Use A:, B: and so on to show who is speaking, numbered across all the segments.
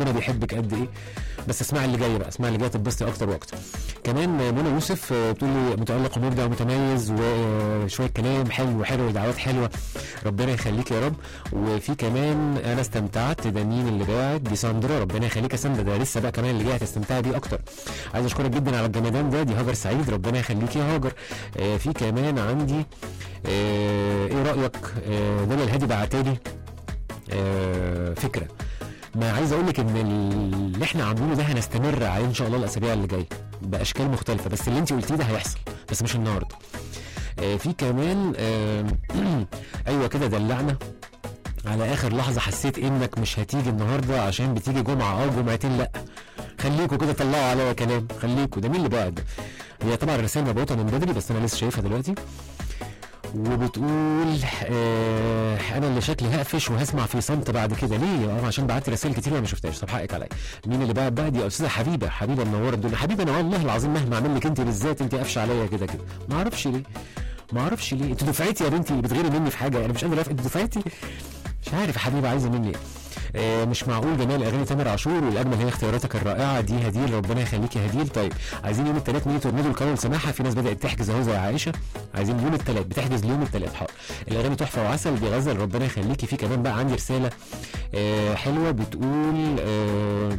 A: ربنا بيحبك قد ايه بس اسمع اللي جاي بقى اسمع اللي جاي تتبسطي اكتر واكتر كمان آه، منى يوسف آه، بتقول لي متالق ومبدع ومتميز وشويه كلام حلو حلو ودعوات حلوه ربنا يخليك يا رب وفي كمان انا استمتعت ده مين اللي باعت دي ساندرا ربنا يخليك يا ساندرا ده لسه بقى كمان اللي جاي هتستمتعي بيه اكتر عايز اشكرك جدا على الجمدان ده دي هاجر سعيد ربنا يخليك يا هاجر آه في كمان عندي آه ايه رايك آه نانا الهادي بعتالي آه فكره ما عايز اقول لك ان اللي احنا عاملينه ده هنستمر عليه ان شاء الله الاسابيع اللي جايه باشكال مختلفه بس اللي انت قلتيه ده هيحصل بس مش النهارده آه في كمان آه ايوه كده دلعنا على اخر لحظه حسيت انك مش هتيجي النهارده عشان بتيجي جمعه اه جمعتين لا خليكوا كده طلعوا عليا كلام خليكوا ده مين اللي بعد هي طبعا الرسائل مبعوثه من بدري بس انا لسه شايفها دلوقتي وبتقول آه انا اللي شكلي هقفش وهسمع في صمت بعد كده ليه اه عشان بعت رسائل كتير وانا ما شفتهاش طب حقك عليا مين اللي بعت بقى دي استاذه حبيبه حبيبه منوره الدنيا حبيبه انا والله العظيم مهما اعمل لك انت بالذات انت قافشه عليا كده كده ما اعرفش ليه ما اعرفش ليه انت دفعتي يا بنتي بتغيري مني في حاجه انا مش قادر افهم انت دفعتي مش عارف يا حبيبه عايزه مني ايه آه، مش معقول جمال اغاني تامر عاشور والاجمل هي اختياراتك الرائعه دي هديل ربنا يخليك يا هديل طيب عايزين يوم الثلاث ميني تورنيدو القانون سماحه في ناس بدات تحجز اهو زي عائشه عايزين يوم الثلاث بتحجز ليوم الثلاث حاضر الاغاني تحفه وعسل دي غزل ربنا يخليكي في كمان بقى عندي رساله آه، حلوه بتقول آه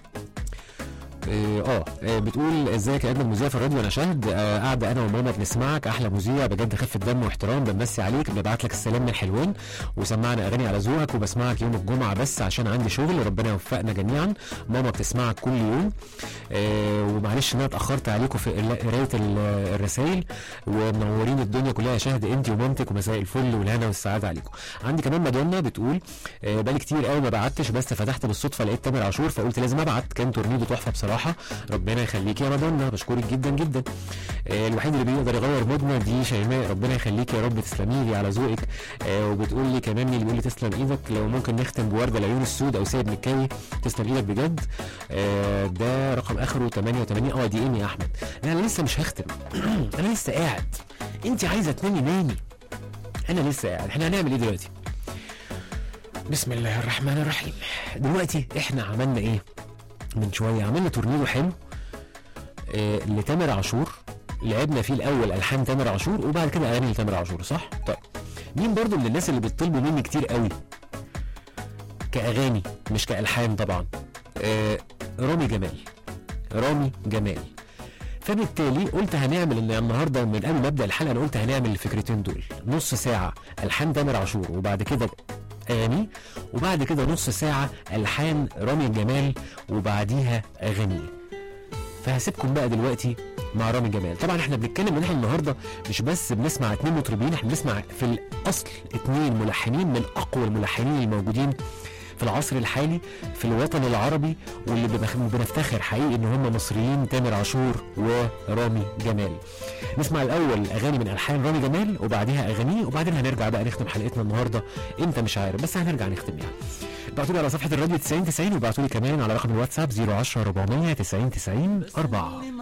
A: اه آه، بتقول ازيك يا اجمل مذيع في الراديو انا شاهد آه، قاعده انا وماما بنسمعك احلى مذيع بجد خفه دم واحترام بنمسي عليك ببعت لك السلام من حلوان وسمعنا اغاني على ذوقك وبسمعك يوم الجمعه بس عشان عندي شغل ربنا يوفقنا جميعا ماما بتسمعك كل يوم آه ومعلش ان انا اتاخرت عليكم في ال- قرايه ال- الرسائل ومنورين الدنيا كلها يا شاهد انت ومامتك ومساء الفل والهنا والسعاده عليكم عندي كمان مادونا بتقول آه بقالي كتير قوي ما بعتش بس فتحت بالصدفه لقيت تامر عاشور فقلت لازم ابعت كان تورنيدو تحفه بصراحه ربنا يخليك يا مادونا بشكرك جدا جدا آه الوحيد اللي بيقدر يغير مودنا دي شيماء ربنا يخليك يا رب تسلمي لي على ذوقك آه وبتقول لي كمان مين اللي بيقول لي تسلم ايدك لو ممكن نختم بورده العيون السود او سيد مكاوي تسلم ايدك بجد آه ده رقم اخره 88 اه دي ايمي احمد لا انا لسه مش هختم انا لسه قاعد انت عايزه تنامي نامي انا لسه قاعد احنا هنعمل ايه دلوقتي بسم الله الرحمن الرحيم دلوقتي احنا عملنا ايه من شويه عملنا تورنيدو حلو آه لتامر عاشور لعبنا فيه الاول الحان تامر عاشور وبعد كده اغاني لتامر عاشور صح طيب مين برضو من الناس اللي بتطلبوا مني كتير قوي كاغاني مش كالحان طبعا آه رامي جمال رامي جمال فبالتالي قلت هنعمل ان النهارده من قبل ما ابدا الحلقه انا قلت هنعمل الفكرتين دول نص ساعه الحان تامر عاشور وبعد كده اغاني وبعد كده نص ساعه الحان رامي جمال وبعديها اغانيه فهسيبكم بقى دلوقتي مع رامي جمال طبعا احنا بنتكلم ان احنا النهارده مش بس بنسمع اتنين مطربين احنا بنسمع في الاصل اتنين ملحنين من اقوى الملحنين الموجودين في العصر الحالي في الوطن العربي واللي بنخ- بنفتخر حقيقي ان هم مصريين تامر عاشور ورامي جمال نسمع الاول اغاني من الحان رامي جمال وبعديها اغانيه وبعدين هنرجع بقى نختم حلقتنا النهارده امتى مش عارف بس هنرجع نختم يعني ابعتوا لي على صفحه الراديو 90 90 وابعتوا لي كمان على رقم الواتساب 010 400 90 90 4